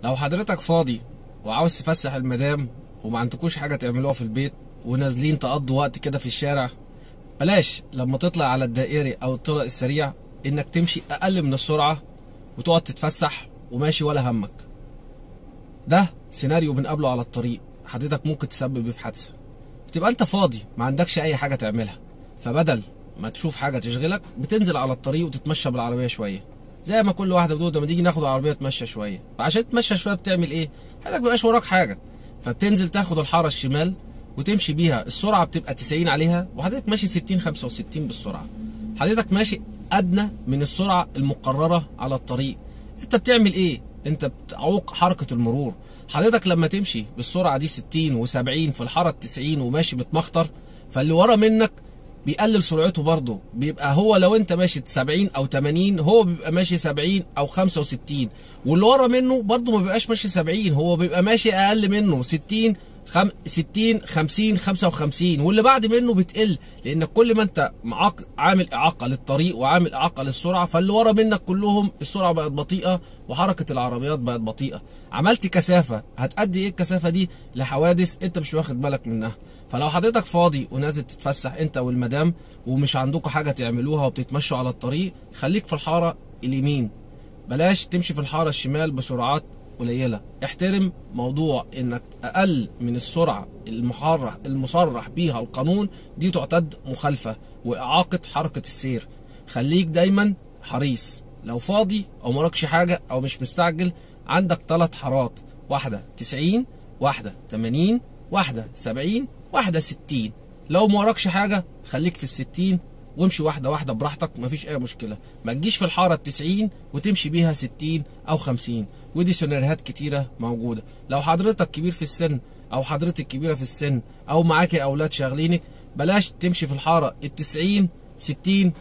لو حضرتك فاضي وعاوز تفسح المدام وما عندكوش حاجه تعملوها في البيت ونازلين تقضوا وقت كده في الشارع بلاش لما تطلع على الدائري او الطرق السريع انك تمشي اقل من السرعه وتقعد تتفسح وماشي ولا همك ده سيناريو بنقابله على الطريق حضرتك ممكن تسبب في حادثه بتبقى انت فاضي ما عندكش اي حاجه تعملها فبدل ما تشوف حاجه تشغلك بتنزل على الطريق وتتمشى بالعربيه شويه زي ما كل واحده بتقول لما تيجي ناخد العربيه تمشى شويه فعشان تتمشى شويه بتعمل ايه حضرتك مبقاش وراك حاجه فبتنزل تاخد الحاره الشمال وتمشي بيها السرعه بتبقى 90 عليها وحضرتك ماشي 60 65 بالسرعه حضرتك ماشي ادنى من السرعه المقرره على الطريق انت بتعمل ايه انت بتعوق حركه المرور حضرتك لما تمشي بالسرعه دي 60 و70 في الحاره 90 وماشي متمخطر فاللي ورا منك بيقلل سرعته برضه بيبقى هو لو انت ماشي 70 او 80 هو بيبقى ماشي 70 او 65 واللي ورا منه برضه ما بيبقاش ماشي 70 هو بيبقى ماشي اقل منه 60 خم... 60 50 55 واللي بعد منه بتقل لان كل ما انت معاق عامل اعاقه للطريق وعامل اعاقه للسرعه فاللي ورا منك كلهم السرعه بقت بطيئه وحركه العربيات بقت بطيئه عملت كثافه هتأدي ايه الكثافه دي لحوادث انت مش واخد بالك منها فلو حضرتك فاضي ونازل تتفسح انت والمدام ومش عندكم حاجه تعملوها وبتتمشوا على الطريق خليك في الحاره اليمين بلاش تمشي في الحاره الشمال بسرعات قليله احترم موضوع انك اقل من السرعه المحرح المصرح بيها القانون دي تعتد مخالفه واعاقه حركه السير خليك دايما حريص لو فاضي او مراكش حاجه او مش مستعجل عندك ثلاث حارات واحده 90 واحده 80 واحده 70 واحده 60 لو ما وراكش حاجه خليك في الستين وامشي واحده واحده براحتك مفيش اي مشكله ما تجيش في الحاره التسعين وتمشي بيها 60 او 50 ودي سيناريوهات كتيره موجوده لو حضرتك كبير في السن او حضرتك كبيره في السن او معاكي اولاد شاغلينك بلاش تمشي في الحاره التسعين 60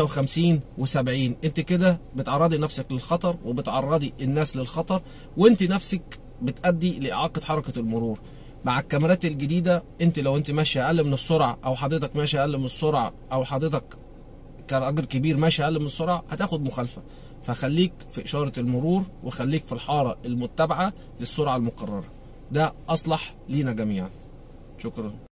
و55 و70 انت كده بتعرضي نفسك للخطر وبتعرضي الناس للخطر وانت نفسك بتأدي لإعاقة حركة المرور مع الكاميرات الجديدة انت لو انت ماشية اقل من السرعة او حضرتك ماشية اقل من السرعة او حضرتك كراجل كبير ماشي اقل من السرعة هتاخد مخالفة فخليك في اشارة المرور وخليك في الحارة المتبعة للسرعة المقررة ده اصلح لينا جميعا شكرا